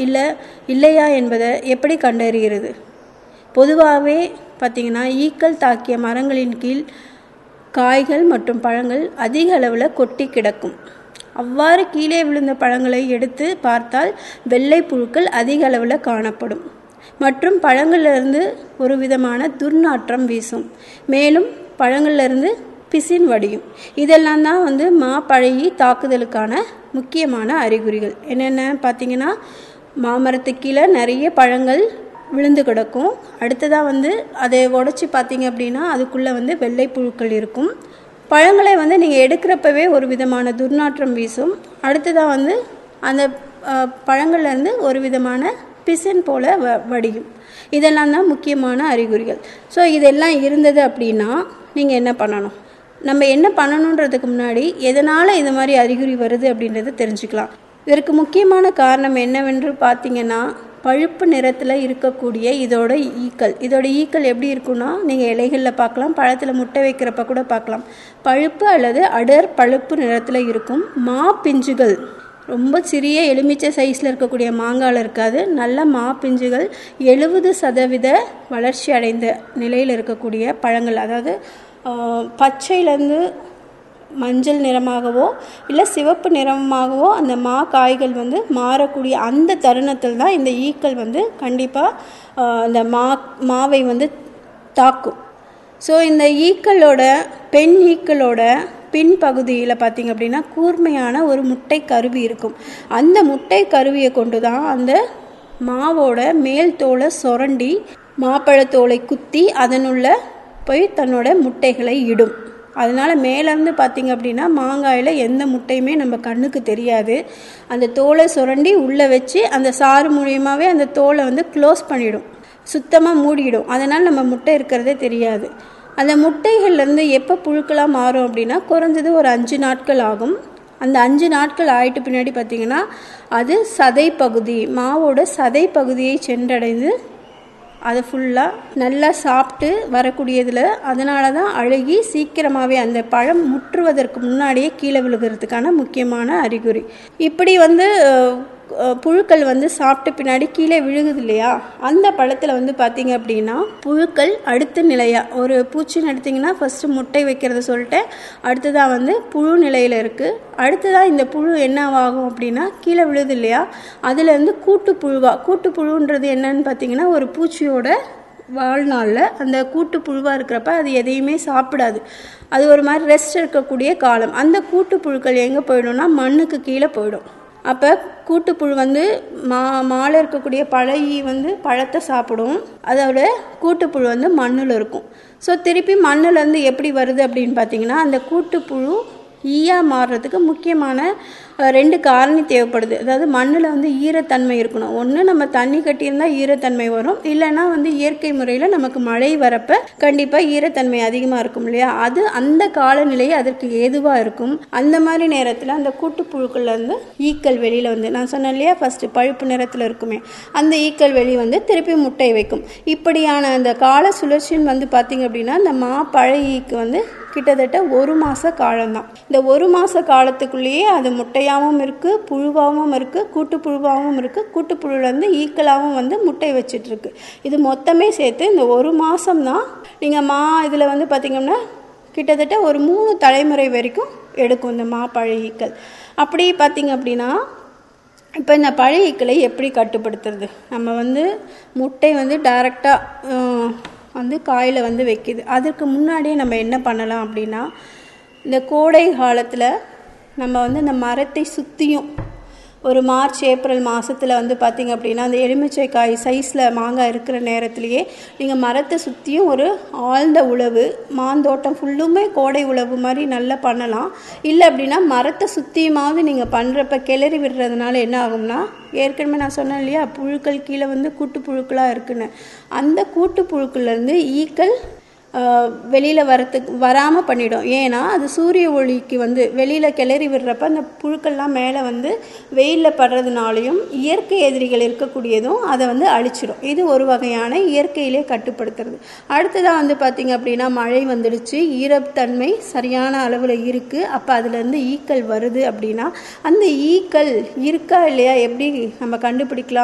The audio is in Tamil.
இல்லை இல்லையா என்பதை எப்படி கண்டறிகிறது பொதுவாகவே பார்த்திங்கன்னா ஈக்கள் தாக்கிய மரங்களின் கீழ் காய்கள் மற்றும் பழங்கள் அதிக அளவில் கொட்டி கிடக்கும் அவ்வாறு கீழே விழுந்த பழங்களை எடுத்து பார்த்தால் வெள்ளை புழுக்கள் அதிக அளவில் காணப்படும் மற்றும் பழங்களிலிருந்து ஒரு விதமான துர்நாற்றம் வீசும் மேலும் பழங்களிலிருந்து பிசின் வடியும் இதெல்லாம் தான் வந்து மாப்பழகி தாக்குதலுக்கான முக்கியமான அறிகுறிகள் என்னென்ன பார்த்தீங்கன்னா மாமரத்துக்கு கீழே நிறைய பழங்கள் விழுந்து கிடக்கும் அடுத்ததாக வந்து அதை உடச்சி பார்த்தீங்க அப்படின்னா அதுக்குள்ளே வந்து வெள்ளை புழுக்கள் இருக்கும் பழங்களை வந்து நீங்கள் எடுக்கிறப்பவே ஒரு விதமான துர்நாற்றம் வீசும் அடுத்ததாக வந்து அந்த அஹ், பழங்கள்லேருந்து ஒரு விதமான பிசின் போல வ வடியும் இதெல்லாம் தான் முக்கியமான அறிகுறிகள் ஸோ இதெல்லாம் இருந்தது அப்படின்னா நீங்கள் என்ன பண்ணணும் நம்ம என்ன பண்ணணுன்றதுக்கு முன்னாடி எதனால் இது மாதிரி அறிகுறி வருது அப்படின்றத தெரிஞ்சுக்கலாம் இதற்கு முக்கியமான காரணம் என்னவென்று பார்த்தீங்கன்னா பழுப்பு நிறத்தில் இருக்கக்கூடிய இதோட ஈக்கள் இதோட ஈக்கள் எப்படி இருக்குன்னா நீங்கள் இலைகளில் பார்க்கலாம் பழத்தில் முட்டை வைக்கிறப்ப கூட பார்க்கலாம் பழுப்பு அல்லது அடர் பழுப்பு நிறத்தில் இருக்கும் மா பிஞ்சுகள் ரொம்ப சிறிய எலுமிச்சை சைஸில் இருக்கக்கூடிய மாங்காயில் இருக்காது நல்ல மா பிஞ்சுகள் எழுபது சதவீத வளர்ச்சி அடைந்த நிலையில் இருக்கக்கூடிய பழங்கள் அதாவது ஆஹ், பச்சையிலேருந்து மஞ்சள் நிறமாகவோ இல்லை சிவப்பு நிறமாகவோ அந்த மா காய்கள் வந்து மாறக்கூடிய அந்த தருணத்தில் தான் இந்த ஈக்கள் வந்து கண்டிப்பாக அந்த மா மாவை வந்து தாக்கும் ஸோ இந்த ஈக்களோட பெண் ஈக்களோட பின்பகுதியில் பார்த்தீங்க அப்படின்னா கூர்மையான ஒரு முட்டை கருவி இருக்கும் அந்த முட்டை கருவியை கொண்டு தான் அந்த மாவோட மேல் தோலை சுரண்டி மாப்பழத்தோலை குத்தி அதனுள்ள போய் தன்னோட முட்டைகளை இடும் அதனால் மேலேருந்து பார்த்தீங்க அப்படின்னா மாங்காயில் எந்த முட்டையுமே நம்ம கண்ணுக்கு தெரியாது அந்த தோலை சுரண்டி உள்ளே வச்சு அந்த சாறு மூலியமாகவே அந்த தோலை வந்து க்ளோஸ் பண்ணிடும் சுத்தமாக மூடிடும் அதனால் நம்ம முட்டை இருக்கிறதே தெரியாது அந்த முட்டைகள்லேருந்து எப்போ புழுக்களாக மாறும் அப்படின்னா குறைஞ்சது ஒரு அஞ்சு நாட்கள் ஆகும் அந்த அஞ்சு நாட்கள் ஆயிட்டு பின்னாடி பார்த்தீங்கன்னா அது சதை பகுதி மாவோட சதை பகுதியை சென்றடைந்து அதை ஃபுல்லாக நல்லா சாப்பிட்டு வரக்கூடியதில் அதனால தான் அழுகி சீக்கிரமாகவே அந்த பழம் முற்றுவதற்கு முன்னாடியே கீழே விழுகிறதுக்கான முக்கியமான அறிகுறி இப்படி வந்து அஹ், அஹ், புழுக்கள் வந்து சாப்பிட்ட பின்னாடி கீழே விழுகுது இல்லையா அந்த பழத்தில் வந்து பார்த்தீங்க அப்படின்னா புழுக்கள் அடுத்த நிலையாக ஒரு பூச்சின்னு எடுத்திங்கன்னா ஃபஸ்ட்டு முட்டை வைக்கிறத சொல்லிட்டேன் அடுத்ததாக வந்து புழு நிலையில் இருக்குது அடுத்ததாக இந்த புழு என்னவாகும் அப்படின்னா கீழே விழுது இல்லையா அதுலேருந்து கூட்டு புழுவா கூட்டு புழுன்றது என்னன்னு பார்த்தீங்கன்னா ஒரு பூச்சியோட வாழ்நாளில் அந்த கூட்டு புழுவாக இருக்கிறப்ப அது எதையுமே சாப்பிடாது அது ஒரு மாதிரி ரெஸ்ட் இருக்கக்கூடிய காலம் அந்த கூட்டு புழுக்கள் எங்கே போயிடும்னா மண்ணுக்கு கீழே போயிடும் அப்போ கூட்டுப்புழு வந்து மா மாலை இருக்கக்கூடிய பழகி வந்து பழத்தை சாப்பிடும் அதோட கூட்டுப்புழு வந்து மண்ணில் இருக்கும் ஸோ திருப்பி மண்ணுலேருந்து எப்படி வருது அப்படின்னு பார்த்தீங்கன்னா அந்த கூட்டுப்புழு ஈயா மாறுறதுக்கு முக்கியமான அஹ், ரெண்டு காரணி தேவைப்படுது அதாவது மண்ணில் வந்து ஈரத்தன்மை இருக்கணும் ஒன்று நம்ம தண்ணி கட்டியிருந்தால் ஈரத்தன்மை வரும் இல்லைன்னா வந்து இயற்கை முறையில் நமக்கு மழை வரப்ப கண்டிப்பாக ஈரத்தன்மை அதிகமாக இருக்கும் இல்லையா அது அந்த காலநிலை அதற்கு ஏதுவாக இருக்கும் அந்த மாதிரி நேரத்தில் அந்த கூட்டுப்புழுக்கள்ல இருந்து ஈக்கள் வெளியில் வந்து நான் சொன்னேன் இல்லையா ஃபஸ்ட்டு பழுப்பு நிறத்தில் இருக்குமே அந்த ஈக்கள் வெளி வந்து திருப்பி முட்டை வைக்கும் இப்படியான அந்த கால சுழற்சின்னு வந்து பார்த்திங்க அப்படின்னா இந்த மா பழையீக்கு வந்து கிட்டத்தட்ட ஒரு மாத காலம்தான் இந்த ஒரு மாத காலத்துக்குள்ளேயே அது முட்டையாகவும் இருக்குது புழுவாகவும் இருக்குது கூட்டு புழுவாகவும் இருக்குது கூட்டு புழுலேருந்து ஈக்களாகவும் வந்து முட்டை வச்சிட்ருக்கு இது மொத்தமே சேர்த்து இந்த ஒரு மாதம் தான் நீங்கள் மா இதில் வந்து பார்த்திங்கன்னா கிட்டத்தட்ட ஒரு மூணு தலைமுறை வரைக்கும் எடுக்கும் இந்த மா பழையீக்கள் அப்படி பார்த்திங்க அப்படின்னா இப்போ இந்த பழைய ஈக்களை எப்படி கட்டுப்படுத்துறது நம்ம வந்து முட்டை வந்து டைரெக்டாக வந்து காயில் வந்து வைக்கிது அதுக்கு முன்னாடியே நம்ம என்ன பண்ணலாம் அப்படின்னா இந்த கோடை காலத்தில் நம்ம வந்து இந்த மரத்தை சுற்றியும் ஒரு மார்ச் ஏப்ரல் மாதத்தில் வந்து பார்த்திங்க அப்படின்னா அந்த எலுமிச்சை காய் சைஸில் மாங்காய் இருக்கிற நேரத்துலையே நீங்கள் மரத்தை சுற்றியும் ஒரு ஆழ்ந்த உழவு மாந்தோட்டம் ஃபுல்லுமே கோடை உழவு மாதிரி நல்லா பண்ணலாம் இல்லை அப்படின்னா மரத்தை சுற்றியுமாவது நீங்கள் பண்ணுறப்ப கிளறி விடுறதுனால என்ன ஆகும்னா ஏற்கனவே நான் சொன்னேன் இல்லையா புழுக்கள் கீழே வந்து கூட்டு புழுக்களாக இருக்குன்னு அந்த கூட்டு புழுக்கள்லேருந்து ஈக்கள் வெளியில் வரத்துக்கு வராமல் பண்ணிடும் ஏன்னா அது சூரிய ஒளிக்கு வந்து வெளியில் கிளறி விடுறப்ப அந்த புழுக்கள்லாம் மேலே வந்து வெயிலில் படுறதுனாலையும் இயற்கை எதிரிகள் இருக்கக்கூடியதும் அதை வந்து அழிச்சிடும் இது ஒரு வகையான இயற்கையிலே கட்டுப்படுத்துறது அடுத்ததாக வந்து பார்த்திங்க அப்படின்னா மழை வந்துடுச்சு ஈரத்தன்மை சரியான அளவில் இருக்குது அப்போ அதுலேருந்து ஈக்கள் வருது அப்படின்னா அந்த ஈக்கள் இருக்கா இல்லையா எப்படி நம்ம கண்டுபிடிக்கலாம்